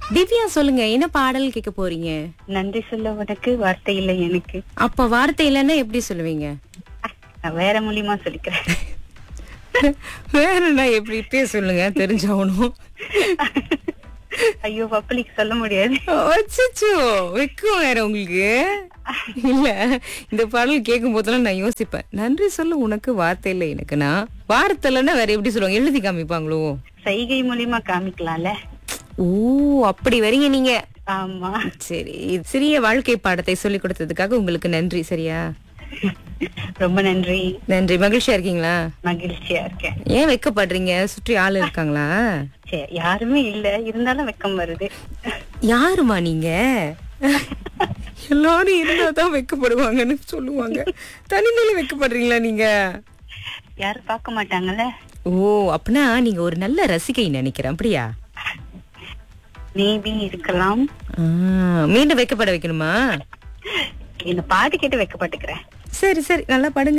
திவ்யா சொல்லுங்க என்ன பாடல் கேட்க போறீங்க நன்றி சொல்ல உனக்கு வார்த்தை இல்லை எனக்கு அப்ப வார்த்தை இல்லைன்னா எப்படி சொல்லுவீங்க நான் வேற மூலியமா சொல்லிக்கிறேன் வேறனா எப்படி இப்பயே சொல்லுங்க தெரிஞ்சாகணும் ஐயோ பப்ளிக் சொல்ல முடியாது அச்சச்சோ வெக்கம் வேற உங்களுக்கு இல்ல இந்த பாடல் கேட்கும் போதெல்லாம் நான் யோசிப்பேன் நன்றி சொல்ல உனக்கு வார்த்தை இல்லை எனக்குன்னா வார்த்தை இல்லைன்னா வேற எப்படி சொல்லுவாங்க எழுதி காமிப்பாங்களோ சைகை மூலியமா காமிக்கலாம்ல ஓ அப்படி வரீங்க நீங்க ஆமா சரி சிறிய வாழ்க்கை பாடத்தை சொல்லி கொடுத்ததுக்காக உங்களுக்கு நன்றி சரியா ரொம்ப நன்றி நன்றி மகிழ்ச்சியா இருக்கீங்களா மகிழ்ச்சியா இருக்கேன் ஏன் வெக்கப்படுறீங்க சுற்றி ஆள் இருக்காங்களா சரி யாருமே இல்ல இருந்தாலும் வெக்கம் வருது யாருமா நீங்க எல்லாரும் இருந்தாதான் வெக்கப்படுவாங்கன்னு சொல்லுவாங்க தனிமையில வெக்கப்படுறீங்களா நீங்க யாரும் பார்க்க மாட்டாங்கல்ல ஓ அப்பனா நீங்க ஒரு நல்ல ரசிகை நினைக்கிறேன் அப்படியா மேபி இருக்கலாம் ஆ, மீண்டும் வெக்கப்பட வைக்கணுமா இந்த பாட்டு கேட்டு வெக்கப்பட்டுக்கிறேன் சரி சரி நல்லா படுங்க